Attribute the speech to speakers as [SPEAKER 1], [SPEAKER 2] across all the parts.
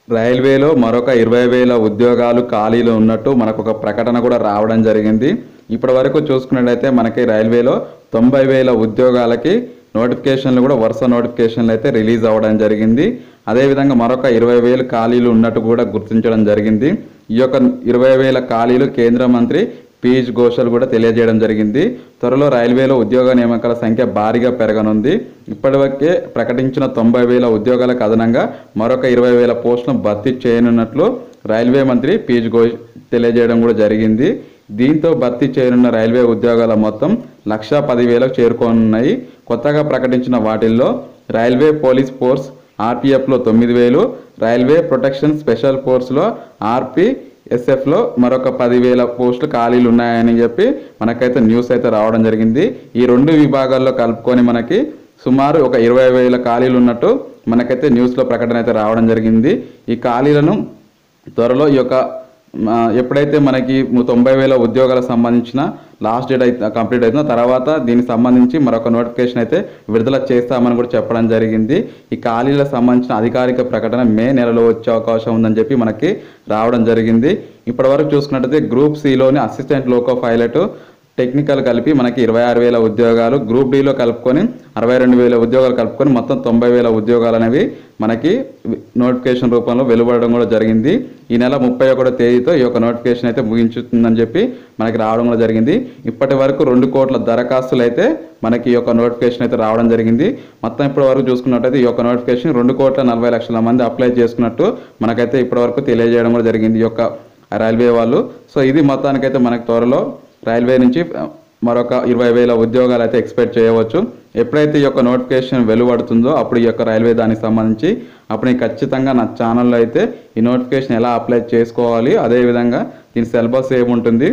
[SPEAKER 1] రైల్వేలో మరొక ఇరవై వేల ఉద్యోగాలు ఖాళీలు ఉన్నట్టు మనకు ఒక ప్రకటన కూడా రావడం జరిగింది ఇప్పటి వరకు చూసుకున్నట్లయితే మనకి రైల్వేలో తొంభై వేల ఉద్యోగాలకి నోటిఫికేషన్లు కూడా వరుస నోటిఫికేషన్లు అయితే రిలీజ్ అవ్వడం జరిగింది అదేవిధంగా మరొక ఇరవై వేలు ఖాళీలు ఉన్నట్టు కూడా గుర్తించడం జరిగింది ఈ యొక్క ఇరవై వేల ఖాళీలు కేంద్ర మంత్రి పీయూష్ ఘోషల్ కూడా తెలియజేయడం జరిగింది త్వరలో రైల్వేలో ఉద్యోగ నియామకాల సంఖ్య భారీగా పెరగనుంది ఇప్పటివరకే ప్రకటించిన తొంభై వేల ఉద్యోగాలకు అదనంగా మరొక ఇరవై వేల పోస్టులను భర్తీ చేయనున్నట్లు రైల్వే మంత్రి పీయూష్ ఘోష్ తెలియజేయడం కూడా జరిగింది దీంతో భర్తీ చేయనున్న రైల్వే ఉద్యోగాల మొత్తం లక్షా పదివేలకు చేరుకోనున్నాయి కొత్తగా ప్రకటించిన వాటిల్లో రైల్వే పోలీస్ ఫోర్స్ ఆర్పిఎఫ్లో తొమ్మిది వేలు రైల్వే ప్రొటెక్షన్ స్పెషల్ ఫోర్స్లో ఆర్పి ఎస్ఎఫ్లో మరొక పదివేల పోస్టులు ఖాళీలు ఉన్నాయని చెప్పి మనకైతే న్యూస్ అయితే రావడం జరిగింది ఈ రెండు విభాగాల్లో కలుపుకొని మనకి సుమారు ఒక ఇరవై వేల ఖాళీలు ఉన్నట్టు మనకైతే న్యూస్లో ప్రకటన అయితే రావడం జరిగింది ఈ ఖాళీలను త్వరలో ఈ యొక్క ఆ, ఎప్పుడైతే మనకి ము- తొంభై వేల ఉద్యోగాలకు సంబంధించిన లాస్ట్ డేట్ అయితే కంప్లీట్ అవుతుందో తర్వాత దీనికి సంబంధించి మరొక నోటిఫికేషన్ అయితే విడుదల చేస్తామని కూడా చెప్పడం జరిగింది ఈ ఖాళీలకు సంబంధించిన అధికారిక ప్రకటన మే నెలలో వచ్చే అవకాశం ఉందని చెప్పి మనకి రావడం జరిగింది ఇప్పటివరకు చూసుకున్నట్టయితే గ్రూప్ సిలోని అసిస్టెంట్ లోకో పైలట్ టెక్నికల్ కలిపి మనకి ఇరవై ఆరు వేల ఉద్యోగాలు గ్రూప్ డిలో కలుపుకొని అరవై రెండు వేల ఉద్యోగాలు కలుపుకొని మొత్తం తొంభై వేల ఉద్యోగాలు అనేవి మనకి నోటిఫికేషన్ రూపంలో వెలువడడం కూడా జరిగింది ఈ నెల ముప్పై ఒకటో తేదీతో ఈ యొక్క నోటిఫికేషన్ అయితే ముగించుతుందని చెప్పి మనకి రావడం కూడా జరిగింది ఇప్పటి వరకు రెండు కోట్ల దరఖాస్తులు అయితే మనకి ఈ యొక్క నోటిఫికేషన్ అయితే రావడం జరిగింది మొత్తం ఇప్పటి వరకు చూసుకున్నట్టయితే ఈ యొక్క నోటిఫికేషన్ రెండు కోట్ల నలభై లక్షల మంది అప్లై చేసుకున్నట్టు మనకైతే ఇప్పటి వరకు తెలియజేయడం కూడా జరిగింది ఈ యొక్క రైల్వే వాళ్ళు సో ఇది మొత్తానికైతే మనకి త్వరలో రైల్వే నుంచి ఆ, మరొక ఇరవై వేల ఉద్యోగాలు అయితే ఎక్స్పెక్ట్ చేయవచ్చు ఎప్పుడైతే ఈ యొక్క నోటిఫికేషన్ వెలువడుతుందో అప్పుడు ఈ యొక్క రైల్వే దానికి సంబంధించి అప్పుడు నేను ఖచ్చితంగా నా ఛానల్లో అయితే ఈ నోటిఫికేషన్ ఎలా అప్లై చేసుకోవాలి అదేవిధంగా దీని సిలబస్ ఏముంటుంది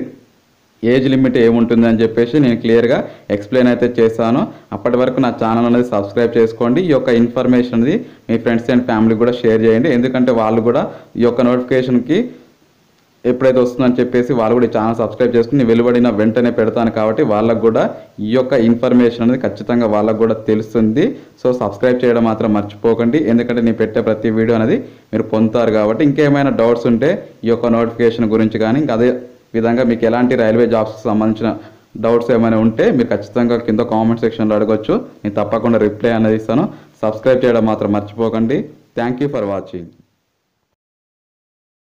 [SPEAKER 1] ఏజ్ లిమిట్ ఏముంటుంది అని చెప్పేసి నేను క్లియర్గా ఎక్స్ప్లెయిన్ అయితే చేస్తాను అప్పటి వరకు నా ఛానల్ అనేది సబ్స్క్రైబ్ చేసుకోండి ఈ యొక్క ఇన్ఫర్మేషన్ అనేది మీ ఫ్రెండ్స్ అండ్ ఫ్యామిలీకి కూడా షేర్ చేయండి ఎందుకంటే వాళ్ళు కూడా ఈ యొక్క నోటిఫికేషన్కి ఎప్పుడైతే వస్తుందని చెప్పేసి వాళ్ళు కూడా ఈ ఛానల్ సబ్స్క్రైబ్ చేసుకుని వెలువడిన వెంటనే పెడతాను కాబట్టి వాళ్ళకు కూడా ఈ యొక్క ఇన్ఫర్మేషన్ అనేది ఖచ్చితంగా వాళ్ళకు కూడా తెలుస్తుంది సో సబ్స్క్రైబ్ చేయడం మాత్రం మర్చిపోకండి ఎందుకంటే నేను పెట్టే ప్రతి వీడియో అనేది మీరు పొందుతారు కాబట్టి ఇంకేమైనా డౌట్స్ ఉంటే ఈ యొక్క నోటిఫికేషన్ గురించి కానీ ఇంకా అదే విధంగా మీకు ఎలాంటి రైల్వే జాబ్స్కి సంబంధించిన డౌట్స్ ఏమైనా ఉంటే మీరు ఖచ్చితంగా కింద కామెంట్ సెక్షన్లో అడగొచ్చు నేను తప్పకుండా రిప్లై అనేది ఇస్తాను సబ్స్క్రైబ్ చేయడం మాత్రం మర్చిపోకండి థ్యాంక్ యూ ఫర్ వాచింగ్